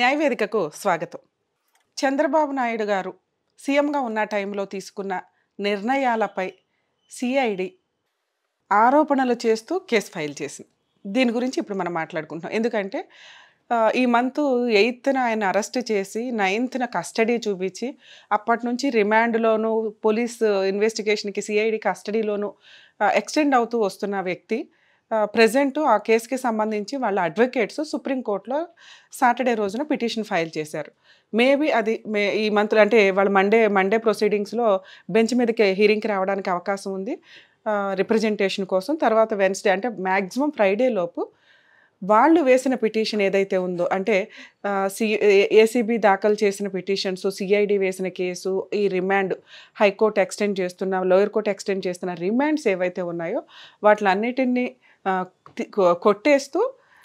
న్యాయవేదికకు స్వాగతం చంద్రబాబు నాయుడు గారు సీఎంగా ఉన్న టైంలో తీసుకున్న నిర్ణయాలపై సిఐడి ఆరోపణలు చేస్తూ కేసు ఫైల్ చేసింది దీని గురించి ఇప్పుడు మనం మాట్లాడుకుంటున్నాం ఎందుకంటే ఆ, ఈ మంత్ ఎయిత్న ఆయన అరెస్ట్ చేసి నైన్త్న కస్టడీ చూపించి అప్పటి నుంచి రిమాండ్లోను పోలీస్ ఇన్వెస్టిగేషన్కి సిఐడి కస్టడీలోను ఎక్స్టెండ్ అవుతూ వస్తున్న వ్యక్తి ప్రజెంట్ ఆ కేసుకి సంబంధించి వాళ్ళ అడ్వకేట్స్ సుప్రీంకోర్టులో సాటర్డే రోజున పిటిషన్ ఫైల్ చేశారు మేబీ అది మే ఈ మంత్ అంటే వాళ్ళ మండే మండే ప్రొసీడింగ్స్లో బెంచ్ మీదకి హీరింగ్కి రావడానికి అవకాశం ఉంది రిప్రజెంటేషన్ కోసం తర్వాత వెన్స్డే అంటే మ్యాక్సిమం ఫ్రైడే లోపు వాళ్ళు వేసిన పిటిషన్ ఏదైతే ఉందో అంటే ఆ, సి ఏసీబీ దాఖలు చేసిన పిటిషన్స్ సిఐడి వేసిన కేసు ఈ రిమాండ్ హైకోర్టు ఎక్స్టెండ్ చేస్తున్న లోయర్ కోర్టు ఎక్స్టెండ్ చేస్తున్న రిమాండ్స్ ఏవైతే ఉన్నాయో వాటిలన్నిటిని ఆ, తి- కొ- కొట్టేస్తూ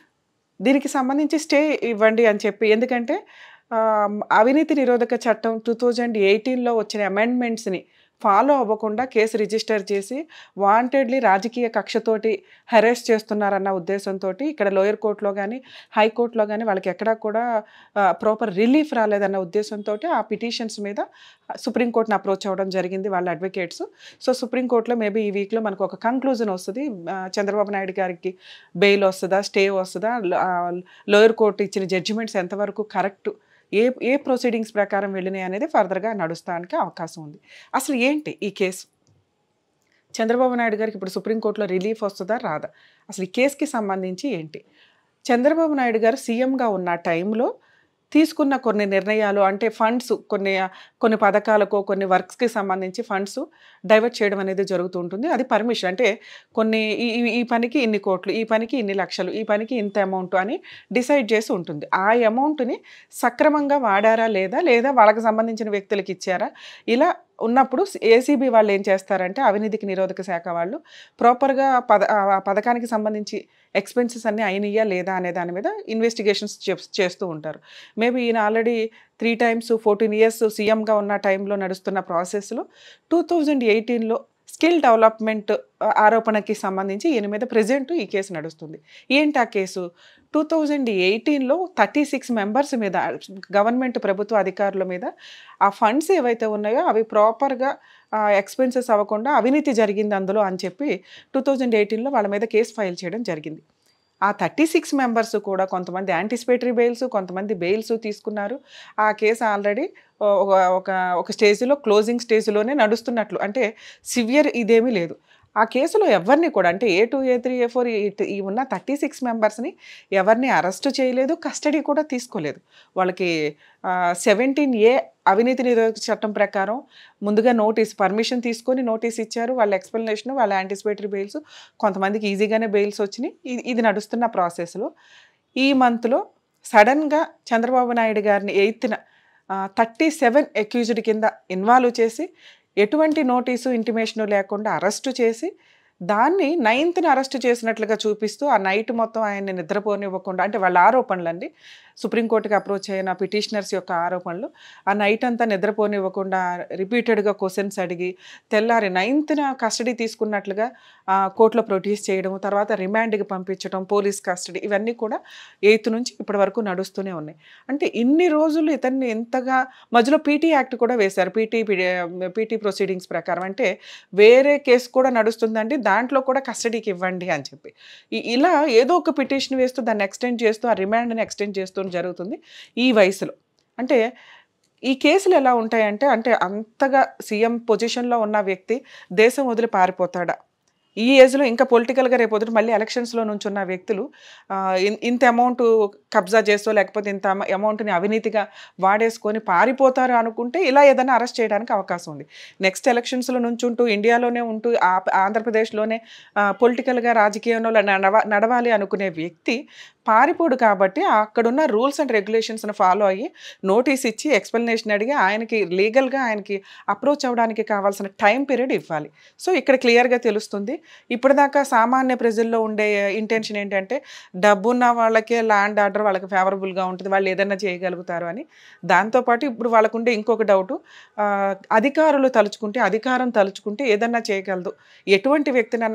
దీనికి సంబంధించి స్టే ఇవ్వండి అని చెప్పి ఎందుకంటే ఆ, అవినీతి నిరోధక చట్టం టూ థౌజండ్ ఎయిటీన్లో వచ్చిన అమెండ్మెంట్స్ని ఫాలో అవ్వకుండా కేసు రిజిస్టర్ చేసి వాంటెడ్లీ రాజకీయ కక్షతోటి హెరాస్ చేస్తున్నారన్న ఉద్దేశంతో ఇక్కడ లోయర్ కోర్టులో కానీ హైకోర్టులో కానీ వాళ్ళకి ఎక్కడా కూడా ప్రాపర్ రిలీఫ్ రాలేదన్న ఉద్దేశంతో ఆ పిటిషన్స్ మీద సుప్రీంకోర్టుని అప్రోచ్ అవ్వడం జరిగింది వాళ్ళ అడ్వకేట్స్ సో సుప్రీంకోర్టులో మేబీ ఈ వీక్లో మనకు ఒక కంక్లూజన్ వస్తుంది ఆ, చంద్రబాబు నాయుడు గారికి బెయిల్ వస్తుందా స్టే వస్తుందా లోయర్ కోర్టు ఇచ్చిన జడ్జిమెంట్స్ ఎంతవరకు కరెక్ట్ ఏ ఏ ప్రొసీడింగ్స్ ప్రకారం వెళ్ళినాయి అనేది ఫర్దర్గా నడుస్తానికి అవకాశం ఉంది అసలు ఏంటి ఈ కేసు చంద్రబాబు నాయుడు గారికి ఇప్పుడు సుప్రీంకోర్టులో రిలీఫ్ వస్తుందా రాదా అసలు ఈ కేసుకి సంబంధించి ఏంటి చంద్రబాబు నాయుడు గారు సీఎంగా ఉన్న టైంలో తీసుకున్న కొన్ని నిర్ణయాలు అంటే ఫండ్స్ కొన్ని కొన్ని పథకాలకు కొన్ని వర్క్స్కి సంబంధించి ఫండ్స్ డైవర్ట్ చేయడం అనేది జరుగుతూ ఉంటుంది అది పర్మిషన్ అంటే కొన్ని ఈ ఈ- ఈ పనికి ఇన్ని కోట్లు ఈ పనికి ఇన్ని లక్షలు ఈ పనికి ఇంత అమౌంట్ అని డిసైడ్ చేసి ఉంటుంది ఆ అమౌంట్ని సక్రమంగా వాడారా లేదా లేదా వాళ్ళకి సంబంధించిన వ్యక్తులకు ఇచ్చారా ఇలా ఉన్నప్పుడు ఏసీబీ వాళ్ళు ఏం చేస్తారంటే అవినీతికి నిరోధక శాఖ వాళ్ళు ప్రాపర్గా పద ఆ పథకానికి సంబంధించి ఎక్స్పెన్సెస్ అన్నీ అయినయా లేదా అనే దాని మీద ఇన్వెస్టిగేషన్స్ చేస్తూ ఉంటారు మేబీ ఈయన already three times fourteen years సీఎంగా ఉన్న టైంలో నడుస్తున్న ప్రాసెస్లో టూ థౌజండ్ ఎయిటీన్లో స్కిల్ డెవలప్మెంట్ ఆరోపణకి సంబంధించి ఈయన మీద ప్రజెంట్ ఈ కేసు నడుస్తుంది ఏంటి ఆ కేసు టూ థౌజండ్ ఎయిటీన్లో థర్టీ సిక్స్ మెంబర్స్ మీద గవర్నమెంట్ ప్రభుత్వ అధికారుల మీద ఆ ఫండ్స్ ఏవైతే ఉన్నాయో అవి ప్రాపర్గా ఎక్స్పెన్సెస్ అవ్వకుండా అవినీతి జరిగింది అందులో అని చెప్పి టూ థౌజండ్ ఎయిటీన్లో వాళ్ళ మీద కేసు ఫైల్ చేయడం జరిగింది ఆ థర్టీ సిక్స్ మెంబర్స్ కూడా కొంతమంది యాంటిసిపేటరీ బెయిల్స్ కొంతమంది బెయిల్స్ తీసుకున్నారు ఆ కేసు ఆల్రెడీ ఒక ఒక ఒక స్టేజ్లో క్లోజింగ్ స్టేజ్లోనే నడుస్తున్నట్లు అంటే సివియర్ ఇదేమీ లేదు ఆ కేసులో ఎవరిని కూడా అంటే A two A three A four ఈ ఉన్న థర్టీ సిక్స్ మెంబర్స్ని ఎవరిని అరెస్ట్ చేయలేదు కస్టడీ కూడా తీసుకోలేదు వాళ్ళకి సెవెంటీన్ ఏ అవినీతి నిరోధక చట్టం ప్రకారం ముందుగా నోటీస్ పర్మిషన్ తీసుకొని నోటీస్ ఇచ్చారు వాళ్ళ ఎక్స్ప్లెనేషన్ వాళ్ళ యాంటిసిపేటరీ బెయిల్స్ కొంతమందికి ఈజీగానే బెయిల్స్ వచ్చినాయి ఇది ఇది నడుస్తున్న ప్రాసెస్లో ఈ మంత్లో సడన్గా చంద్రబాబు నాయుడు గారిని ఎయిత్న థర్టీ సెవెన్ అక్యూజ్డ్ కింద ఇన్వాల్వ్ చేసి ఎటువంటి నోటీసు ఇంటిమేషను లేకుండా అరెస్టు చేసి దాన్ని నైన్త్ని అరెస్ట్ చేసినట్లుగా చూపిస్తూ ఆ నైట్ మొత్తం ఆయన్ని నిద్రపోనివ్వకుండా అంటే వాళ్ళ ఆరోపణలు అండి సుప్రీంకోర్టుకి అప్రోచ్ అయిన పిటిషనర్స్ యొక్క ఆరోపణలు ఆ నైట్ అంతా నిద్రపోనివ్వకుండా రిపీటెడ్గా క్వశ్చన్స్ అడిగి తెల్లారి నైన్త్న కస్టడీ తీసుకున్నట్లుగా ఆ, కోర్టులో ప్రొడ్యూస్ చేయడం తర్వాత రిమాండ్కి పంపించడం పోలీస్ కస్టడీ ఇవన్నీ కూడా ఎయిత్ నుంచి ఇప్పటి వరకు నడుస్తూనే ఉన్నాయి అంటే ఇన్ని రోజులు ఇతన్ని ఎంతగా మధ్యలో పీటీ యాక్ట్ కూడా వేశారు పీటీ పీటీ ప్రొసీడింగ్స్ ప్రకారం అంటే వేరే కేసు కూడా నడుస్తుందండి దాంట్లో కూడా కస్టడీకి ఇవ్వండి అని చెప్పి ఈ- ఇలా ఏదో ఒక పిటిషన్ వేస్తూ దాన్ని ఎక్స్టెండ్ చేస్తూ ఆ రిమాండ్ని ఎక్స్టెండ్ చేస్తూ జరుగుతుంది ఈ వయసులో అంటే ఈ కేసులు ఎలా ఉంటాయంటే అంటే అంతగా సీఎం పొజిషన్లో ఉన్న వ్యక్తి దేశం వదిలి పారిపోతాడా ఈ ఏజ్లో ఇంకా పొలిటికల్గా రేపు పొద్దుట మళ్ళీ ఎలక్షన్స్లో నుంచి ఉన్న వ్యక్తులు ఆ, ఇన్- ఇంత అమౌంట్ కబ్జా చేస్తూ లేకపోతే ఇంత అమౌంట్ని అవినీతిగా వాడేసుకొని పారిపోతారు అనుకుంటే ఇలా ఏదైనా అరెస్ట్ చేయడానికి అవకాశం ఉంది నెక్స్ట్ ఎలక్షన్స్లో నుంచి ఉంటూ ఇండియాలోనే ఉంటూ ఆ- ఆంధ్రప్రదేశ్లోనే పొలిటికల్గా రాజకీయంలో నడవ నడవాలి అనుకునే వ్యక్తి పారిపోడు కాబట్టి అక్కడున్న రూల్స్ అండ్ రెగ్యులేషన్స్ని ఫాలో అయ్యి నోటీస్ ఇచ్చి ఎక్స్ప్లెనేషన్ అడిగి ఆయనకి లీగల్గా ఆయనకి అప్రోచ్ అవ్వడానికి కావాల్సిన టైం పీరియడ్ ఇవ్వాలి సో ఇక్కడ క్లియర్గా తెలుస్తుంది ఇప్పటిదాకా సామాన్య ప్రజల్లో ఉండే ఇంటెన్షన్ ఏంటంటే డబ్బున్న వాళ్ళకే ల్యాండ్ ఆర్డర్ వాళ్ళకి ఫేవరబుల్గా ఉంటుంది వాళ్ళు ఏదైనా చేయగలుగుతారు అని దాంతోపాటు ఇప్పుడు వాళ్ళకుండే ఇంకొక డౌటు అధికారులు తలుచుకుంటే అధికారం తలుచుకుంటే ఏదన్నా చేయగలదు ఎటువంటి వ్యక్తినన్నా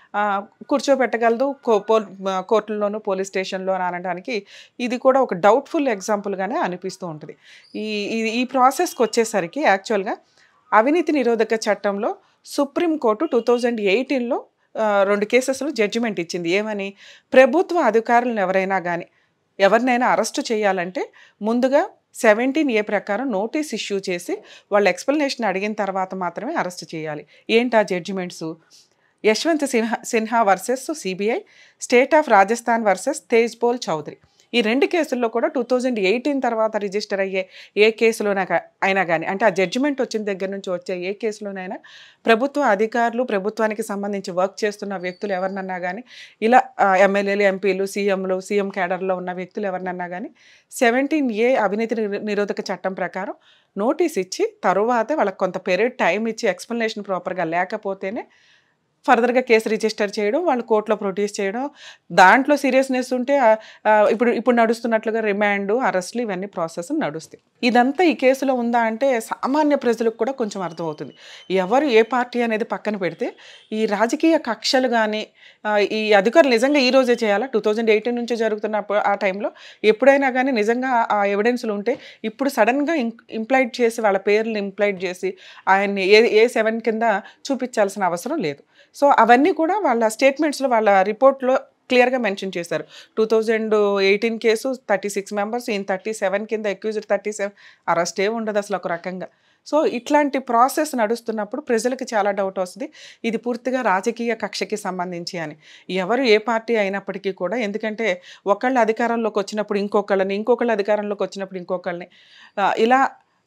ఆ, కూర్చోబెట్టగలదు కో- పో కోర్టుల్లోనూ పోలీస్ స్టేషన్లో అనడానికి ఇది కూడా ఒక డౌట్ఫుల్ ఎగ్జాంపుల్గానే అనిపిస్తూ ఉంటుంది ఈ ఈ- ఈ ప్రాసెస్కి వచ్చేసరికి యాక్చువల్గా అవినీతి నిరోధక చట్టంలో సుప్రీంకోర్టు టూ థౌజండ్ ఎయిటీన్లో రెండు కేసెస్లో జడ్జిమెంట్ ఇచ్చింది ఏమని ప్రభుత్వ అధికారులను ఎవరైనా కానీ ఎవరినైనా అరెస్టు చేయాలంటే ముందుగా సెవెంటీన్ ఏ ప్రకారం నోటీస్ ఇష్యూ చేసి వాళ్ళ ఎక్స్ప్లెనేషన్ అడిగిన తర్వాత మాత్రమే అరెస్ట్ చేయాలి ఏంటి ఆ judgements Yashwant Sinha Sinha versus CBI state of Rajasthan versus Tejpal Chaudhary ఈ రెండు కేసుల్లో కూడా టూ థౌజండ్ ఎయిటీన్ తర్వాత రిజిస్టర్ అయ్యే ఏ కేసులోనా కా- అయినా కానీ అంటే ఆ జడ్జిమెంట్ వచ్చిన దగ్గర నుంచి వచ్చే ఏ కేసులోనైనా ప్రభుత్వ అధికారులు ప్రభుత్వానికి సంబంధించి వర్క్ చేస్తున్న వ్యక్తులు ఎవరినన్నా కానీ ఇలా ఎమ్మెల్యేలు ఎంపీలు సీఎంలు సీఎం క్యాడర్లో ఉన్న వ్యక్తులు ఎవరినన్నా కానీ సెవెంటీన్ ఏ అవినీతి నిరో- నిరోధక చట్టం ప్రకారం నోటీస్ ఇచ్చి తరువాత వాళ్ళకి కొంత పీరియడ్ టైం ఇచ్చి ఎక్స్ప్లెనేషన్ ప్రాపర్గా లేకపోతేనే ఫర్దర్గా కేసు రిజిస్టర్ చేయడం వాళ్ళు కోర్టులో ప్రొడ్యూస్ చేయడం దాంట్లో సీరియస్నెస్ ఉంటే ఆ, ఆ, ఇప్పుడు ఇప్పుడు నడుస్తున్నట్లుగా రిమాండ్ అరెస్ట్లు ఇవన్నీ ప్రాసెస్ నడుస్తాయి ఇదంతా ఈ కేసులో ఉందా అంటే సామాన్య ప్రజలకు కూడా కొంచెం అర్థమవుతుంది ఎవరు ఏ పార్టీ అనేది పక్కన పెడితే ఈ రాజకీయ కక్షలు కానీ ఈ అధికారులు నిజంగా ఈ రోజే చేయాలా టూ థౌజండ్ ఎయిటీన్ నుంచి జరుగుతున్న అప్పుడు- ఆ టైంలో ఎప్పుడైనా కానీ నిజంగా ఆ ఎవిడెన్స్లు ఉంటే ఇప్పుడు సడన్గా ఇంప్లైడ్ చేసి వాళ్ళ పేర్లు ఇంప్లైడ్ చేసి ఆయన్ని ఏ ఏ సెవెన్ కింద చూపించాల్సిన అవసరం లేదు సో అవన్నీ కూడా వాళ్ళ స్టేట్మెంట్స్లో వాళ్ళ రిపోర్ట్లో క్లియర్గా మెన్షన్ చేశారు two thousand eighteen case thirty six members ఈయన థర్టీ సెవెన్ కింద అక్యూజ్డ్ థర్టీ సెవెన్ అరెస్ట్ ఏ ఉండదు అసలు ఒక రకంగా సో ఇట్లాంటి ప్రాసెస్ నడుస్తున్నప్పుడు ప్రజలకు చాలా డౌట్ వస్తుంది ఇది పూర్తిగా రాజకీయ కక్షకి సంబంధించి అని ఎవరు ఏ పార్టీ అయినప్పటికీ కూడా ఎందుకంటే ఒకళ్ళు అధికారంలోకి వచ్చినప్పుడు ఇంకొకళ్ళని ఇంకొకళ్ళు అధికారంలోకి వచ్చినప్పుడు ఇంకొకళ్ళని ఆ, ఇలా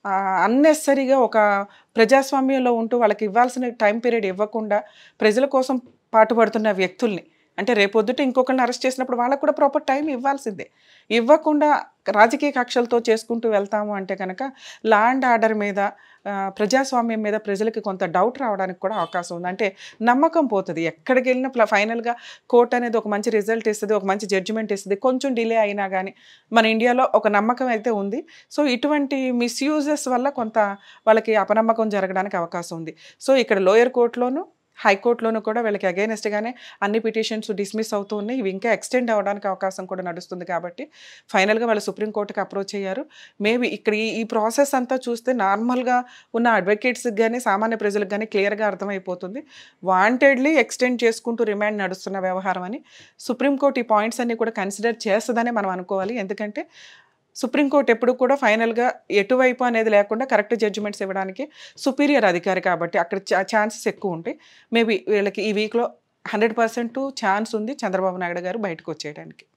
అన్నెసరీగా ఒక ప్రజాస్వామ్యంలో ఉంటూ వాళ్ళకి ఇవ్వాల్సిన టైం పీరియడ్ ఇవ్వకుండా ప్రజల కోసం పాటుపడుతున్న వ్యక్తుల్ని అంటే రేపొద్దుట ఇంకొకరిని అరెస్ట్ చేసినప్పుడు వాళ్ళకు కూడా ప్రాపర్ టైం ఇవ్వాల్సిందే ఇవ్వకుండా రాజకీయ కక్షలతో చేసుకుంటూ వెళ్తాము అంటే కనుక ల్యాండ్ ఆర్డర్ మీద ఆ, ప్రజాస్వామ్యం మీద ప్రజలకి కొంత డౌట్ రావడానికి కూడా అవకాశం ఉంది అంటే నమ్మకం పోతుంది ఎక్కడికి వెళ్ళినా ప్ల- ఫైనల్గా కోర్ట్ అనేది ఒక మంచి రిజల్ట్ ఇస్తుంది ఒక మంచి జడ్జిమెంట్ ఇస్తుంది కొంచెం డిలే అయినా కానీ మన ఇండియాలో ఒక నమ్మకం అయితే ఉంది సో ఇటువంటి మిస్యూజెస్ వల్ల కొంత వాళ్ళకి అపనమ్మకం జరగడానికి అవకాశం ఉంది సో ఇక్కడ లోయర్ కోర్టులోను హైకోర్టులోనూ కూడా వీళ్ళకి అగైనెస్ట్గానే అన్ని పిటిషన్స్ డిస్మిస్ అవుతూ ఉన్నాయి ఇవి ఇంకా ఎక్స్టెండ్ అవ్వడానికి అవకాశం కూడా నడుస్తుంది కాబట్టి ఫైనల్గా వాళ్ళు సుప్రీంకోర్టుకి అప్రోచ్ అయ్యారు మేబీ ఇక్కడ ఈ ఈ ప్రాసెస్ అంతా చూస్తే నార్మల్గా ఉన్న అడ్వకేట్స్కి కానీ సామాన్య ప్రజలకు కానీ క్లియర్గా అర్థమైపోతుంది వాంటెడ్లీ ఎక్స్టెండ్ చేసుకుంటూ రిమాండ్ నడుస్తున్న వ్యవహారం అని సుప్రీంకోర్టు ఈ పాయింట్స్ అన్ని కూడా కన్సిడర్ చేస్తుందని మనం అనుకోవాలి ఎందుకంటే సుప్రీంకోర్టు ఎప్పుడు కూడా ఫైనల్గా ఎటువైపు అనేది లేకుండా కరెక్ట్ జడ్జిమెంట్స్ ఇవ్వడానికి సుపీరియర్ అధికారి కాబట్టి అక్కడ ఛాన్సెస్ ఎక్కువ ఉంటాయి మేబీ వీళ్ళకి ఈ వీక్లో హండ్రెడ్ పర్సెంట్ ఛాన్స్ ఉంది చంద్రబాబు నాయుడు గారు బయటకు వచ్చేయడానికి